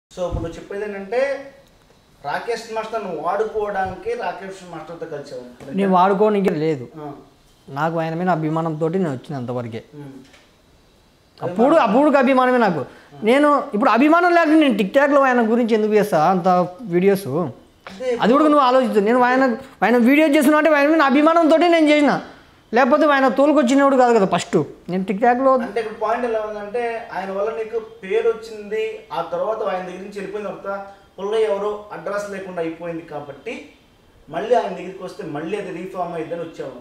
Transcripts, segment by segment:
So ఇప్పుడు నువ్వు చెప్పేది ఏంటంటే రాకేష్ మాస్టర్ నువ్వు వాడుకోవడానికి రాకేష్ మాస్టర్తో కలిసావు నేను వాడుకోనికి లేదు ఆ, నాకు ఆయన మీద అభిమానంతో నేను వచ్చిన అంతవరకే ఉమ్. అప్పుడు అప్పుడు అభిమానమే నాకు నేను ఇప్పుడు అభిమానం లేకుండా నేను టిక్ టాక్లో ఆయన గురించి ఎందుకు చేస్తా అంత వీడియోస్ అదే అది కూడా నువ్వు ఆలోచించు నేను ఆయన ఆయన వీడియో చేస్తున్నా అంటే ఆయన మీద అభిమానంతో నేను చేసిన లేకపోతే ఆయన తోలుకొచ్చినప్పుడు కాదు కదా ఫస్ట్ నేను టిక్ టాక్లో అంటే ఇక్కడ పాయింట్ ఎలా ఉందంటే ఆయన వల్ల నీకు పేరు వచ్చింది ఆ తర్వాత ఆయన దగ్గర నుంచి వెళ్ళిపోయిన తర్వాత పుల్లయ్య ఎవరో అడ్రస్ లేకుండా అయిపోయింది కాబట్టి మళ్ళీ ఆయన దగ్గరికి వస్తే మళ్ళీ అది రీఫార్మ్ అయిద్దని వచ్చావు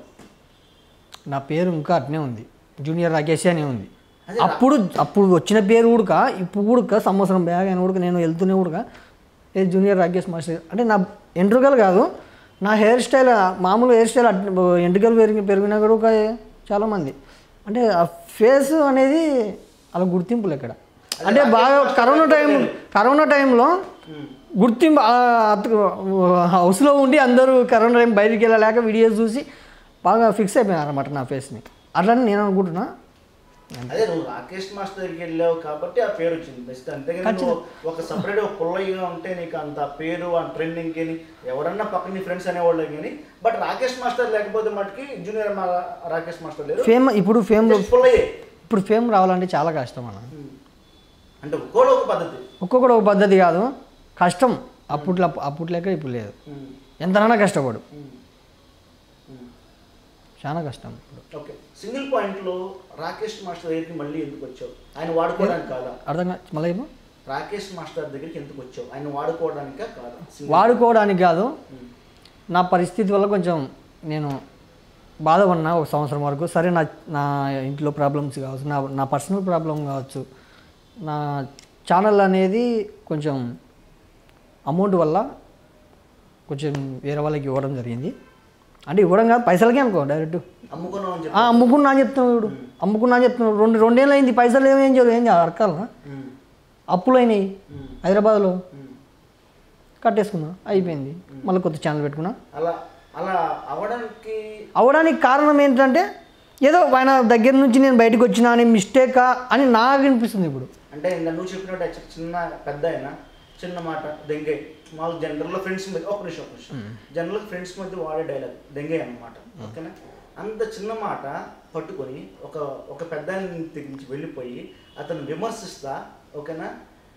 నా పేరు ఇంకా అట్నే ఉంది జూనియర్ రాకేష్ అనే ఉంది అదే అప్పుడు అప్పుడు వచ్చిన పేరు ఉడక ఇప్పుడు ఉడక సంవత్సరం బ్యాగ్ అయిన ఉడక నేను వెళ్తూనే ఉడక ఏ జూనియర్ రాకేష్ మాస్టర్ అంటే నా ఎంట్రుకలు కాదు నా హెయిర్ స్టైల్ మామూలు హెయిర్ స్టైల్ అట్- ఎంట్రుకలు పెరిగి పెరిగినా కూడా ఒక చాలామంది అంటే ఆ ఫేస్ అనేది అలా గుర్తింపులు ఇక్కడ అంటే బాగా కరోనా టైం కరోనా టైంలో గుర్తింపు ఆ, అతను హౌస్లో ఉండి అందరూ కరోనా టైం బయటికి వెళ్ళలేక వీడియోస్ చూసి బాగా ఫిక్స్ అయిపోయారు అనమాట నా ఫేస్ని అట్లని నేను అనుకుంటున్నా అదే నువ్వు రాకేష్ మాస్టర్ దగ్గరికి వెళ్ళావు కాబట్టి ఆ పేరు వచ్చింది బెస్ట్ అంతేగాని నువ్వు ఒక సపరేట్ ఒక పుల్లయ్యగా ఉంటే నీకు అంత పేరు ఆ ట్రెండింగ్ కానీ ఎవరన్నా పక్కన నీ ఫ్రెండ్స్ అనేవాళ్ళు కానీ బట్ రాకేష్ మాస్టర్ లేకపోతే మటుకి జూనియర్ మా రాకేష్ మాస్టర్ లేరు ఫేమ్ ఇప్పుడు ఫేమ్లో Just పుల్లయ్యే ఇప్పుడు ఫేమ్ రావాలంటే చాలా కష్టం అన్న ఉమ్. అంటే ఒక్కోడు ఒక పద్ధతి ఒక్కొక్కడు ఒక పద్ధతి కాదు కష్టం అప్పట్లో అప్పట్లో లెక్క ఇప్పుడు లేదు ఉమ్. ఎంతనైనా కష్టపడు ఉమ్. ఉమ్. చాలా కష్టం ఇప్పుడు ఓకే సింగిల్ పాయింట్లో రాకేష్ మాస్టర్ దగ్గరికి మళ్ళీ ఎందుకు వచ్చావు ఆయన వాడుకోవడానికి కాదా అర్థం కా మళ్ళీ ఏమో రాకేష్ మాస్టర్ దగ్గరికి ఎందుకు వచ్చావు ఆయన వాడుకోవడానికా కాదా Single- వాడుకోవడానికి కాదు ఉమ్. నా పరిస్థితి వల్ల కొంచెం నేను బాధపడినా ఒక సంవత్సరం వరకు సరే నా నా ఇంట్లో ప్రాబ్లమ్స్ కావచ్చు నా నా పర్సనల్ ప్రాబ్లం కావచ్చు నా ఛానల్ అనేది కొంచెం అమౌంట్ వల్ల కొంచెం వేరే వాళ్ళకి ఇవ్వడం జరిగింది అంటే ఇవ్వడం కాదు పైసలకే అనుకో డైరెక్ట్ అమ్ముకున్నావు అని చెప్పి ఆ, అమ్ముకున్నా అని చెప్తున్నాడు వీడు అమ్ముకున్నా అని చెప్తున్నాడు రెండు రెండేళ్ళు అయింది పైసలు ఏమేం చేయరు ఏం అడకాల ఉమ్. అప్పులు అయినాయి ఉమ్. హైదరాబాద్లో ఉమ్. కట్టేసుకున్నా అయిపోయింది మళ్ళీ కొత్త ఛానల్ పెట్టుకున్నా అలా అలా అవడానికి అవడానికి కారణం ఏంటంటే ఏదో ఆయన దగ్గర నుంచి నేను బయటకు వచ్చినా అని మిస్టేకా అని నాకు అనిపిస్తుంది ఇప్పుడు అంటే ఇందా నువ్వు చెప్పినట్టు actually చిన్న పెద్ద అయినా చిన్న మాట దెంగే మాకు జనరల్లో ఫ్రెండ్స్ మధ్య ఒక నిమిషం ఒక నిమిషం జనరల్ ఫ్రెండ్స్ మధ్య వాడే డైలాగ్ దెంగే అన్నమాట ఓకేనా అంత చిన్న మాట పట్టుకొని ఒక ఒక పెద్ద దగ్గర నుంచి వెళ్ళిపోయి అతను విమర్శిస్తా ఓకేనా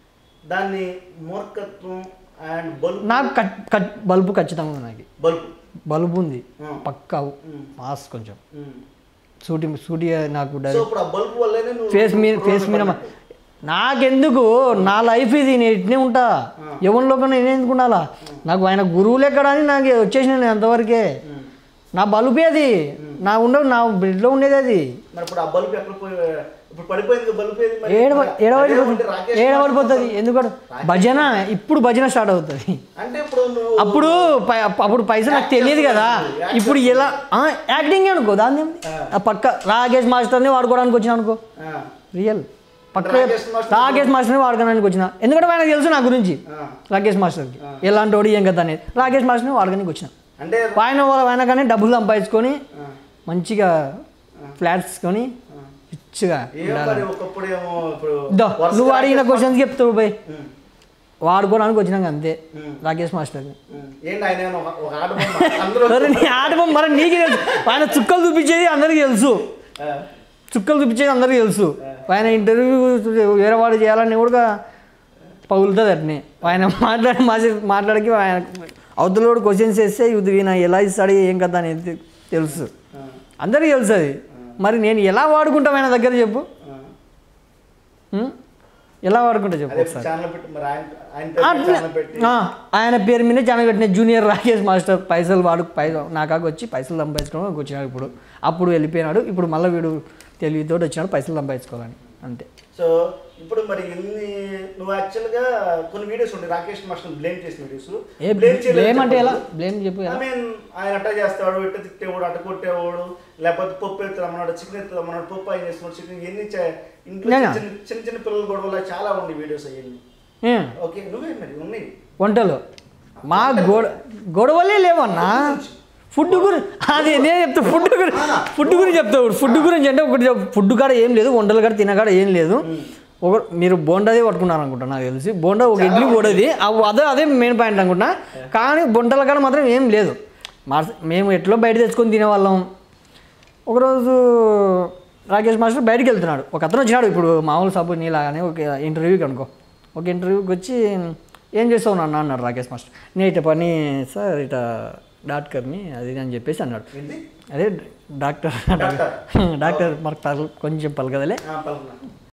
దాన్ని మూర్ఖత్వం అండ్ బల్బు నాకు కట్ కట్ బల్బు ఖచ్చితంగా ఉంది నాకు బల్బు బల్బు ఉంది ఉమ్. పక్కా ఉమ్. మాస్ కొంచెం ఉమ్. సూటి సూటి నాకు సో డైరెక్ట్ ఇప్పుడు ఆ బల్బు వల్లనే నువ్వు ఫేస్ మీద ఫేస్ మీద మా- నాకెందుకు నా లైఫ్ ఇది నేను ఇట్నే ఉంటా ఎవరిలో కన్నా నేను ఎందుకు ఉండాలా నాకు ఆయన గురువులు ఎక్కడ అని నాకు వచ్చేసిన నేను అంతవరకే ఉమ్. నా బలుపే అది నా ఉండవు నా బ్లడ్లో ఉండేది అది మరి ఇప్పుడు ఆ బల్బు ఎక్కడ పోయి ఇప్పుడు పడిపోయింది బల్బు ఏది మరి? ఏడవ అదే ఉంటే ఏడవడిపోతుంది రాకేష్ ఏడవడిపోతుంది ఎందుకంటే భజన ఇప్పుడు భజన స్టార్ట్ అవుతుంది అంటే ఇప్పుడు నువ్వు అప్పుడు పై- అప్పుడు పైసలు నాకు తెలియదు కదా ఇప్పుడు ఎలా యాక్టింగ్ అనుకో దాన్ని ఏముంది? ఆ పక్క రాకేష్ మాస్టర్ని వాడుకోవడానికి వచ్చిన అనుకో ఆ, రియల్ పక్క రాకేష్ మాస్టర్ రాకేష్ మాస్టర్ని వాడుకోవడానికి వచ్చిన ఎందుకంటే ఆయనకు తెలుసు నా గురించి ఆ. రాకేష్ మాస్టర్కి ఎలాంటి వాడు ఏం కదా అనేది రాకేష్ మాస్టర్ని వాడుకోనికి వచ్చిన అంటే ఆయన వాళ్ళ ఆయన కానీ డబ్బులు సంపాదించుకొని ఆ, మంచిగా ఫ్లాట్స్ కొని రిచ్గా ఏం మరి ఒకప్పుడు ఏమో ఇప్పుడు దో, వరుసగా నువ్వు అడిగిన క్వశ్చన్స్ చెప్తావు పోయి ఉమ్, వాడుకోవడానికి వచ్చినాక అంతే ఉమ్, రాకేష్ మాస్టర్ ఉమ్. ఏంటి ఆయన ఏమన్నా ఒక- ఒక ఆట బొమ్మ? అందరూ సరే నీ ఆటపం మరి నీకు తెలుసు ఆయన చుక్కలు చూపించేది అందరికీ తెలుసు ఆ, చుక్కలు చూపించేది అందరికీ తెలుసు ఆయన ఇంటర్వ్యూ వేరే వాడు చేయాలని కూడా పగులుతుంది అట్నే ఆయన మాట్లాడి మాట్లాడికి ఆయన అవతలోడు క్వశ్చన్స్ వేస్తే ఇది ఈయన ఎలా ఇస్తాడు ఏం కదా అనేది తెలుసు ఆ, అందరికీ తెలుసు అది మరి నేను ఎలా వాడుకుంటాం ఆయన దగ్గర చెప్పు ఆ. ఉం? ఎలా వాడుకుంటా చెప్పు అదే ఒకసారి ఛానల్ పెట్టి మరి ఆయన ఆయన పేరు అట్లా ఛానల్ పెట్టి ఆ, ఆయన పేరు మీద ఛానల్ పెట్టిన జూనియర్ రాకేష్ మాస్టర్ పైసలు వాడు పై నాకాకు వచ్చి పైసలు సంపాదించుకోవడం వచ్చినాడు ఇప్పుడు అప్పుడు వెళ్ళిపోయినాడు ఇప్పుడు మళ్ళీ వీడు తెలివితో వచ్చినాడు పైసలు సంపాదించుకోవాలని అంతే సో ఇప్పుడు మరి ఎన్ని నువ్వు యాక్చువల్గా కొన్ని వీడియోస్ ఉండే రాకేష్ మాస్టర్ బ్లేమ్ చేసిన వీడియోస్ ఏ బ్లేమ్ అంటే ఎలా బ్లేమ్ చెప్పు ఐ ఎలా మీన్ ఆయన అట్ట చేస్తాడు ఇట్ట తిట్టేవాడు అట్ట కొట్టేవాడు లేకపోతే పప్పు ఎత్తులమ్మన్నాడు చికెన్ ఎత్తులమ్మన్నాడు పప్పు ఆయన చేస్తున్నాడు చికెన్ ఎన్ని చే- ఇంట్లో నేనా? చిన్న చిన్న- చిన్న చిన్న పిల్లల గొడవలు చాలా ఉండే వీడియోస్ అవన్నీ ఏ, ఓకే నువ్వే మరి ఉన్నాయి వంటలు మా గొడ గొడవలే లేవన్నా ఫుడ్ గురించి అది నేను చెప్తా ఫుడ్ గురించి ఫుడ్ గురించి చెప్తా ఫుడ్ గురించి అంటే ఒకటి ఫుడ్ కాడ ఏం లేదు వంటలు కాడ తినకాడ ఏం లేదు ఒక మీరు బోండాదే పట్టుకున్నారు అనుకుంటా నాకు తెలిసి బోండా ఒక ఇడ్లీ కూడది అదే అదే మెయిన్ పాయింట్ అనుకుంటా కానీ బొంటల కాడ మాత్రం ఏం లేదు మా మేము ఎట్లో బయట తెచ్చుకొని తినేవాళ్ళం ఒకరోజు రాకేష్ మాస్టర్ బయటికి వెళ్తున్నాడు ఒక అతను వచ్చినాడు ఇప్పుడు మామూలు సబ్బు నీలాగానే ఒక ఇంటర్వ్యూకి అనుకో ఒక ఇంటర్వ్యూకి వచ్చి ఏం చేస్తావు నాన్న అన్నాడు రాకేష్ మాస్టర్ నేను ఇట పని సార్ ఇట డాక్టర్ని అది ఇది అని చెప్పేసి అన్నాడు ఏంటి అదే డాక్టర్ డాక్టర్ మనకు పలు కొంచెం పలకదలే ఆ, పలుకున్నా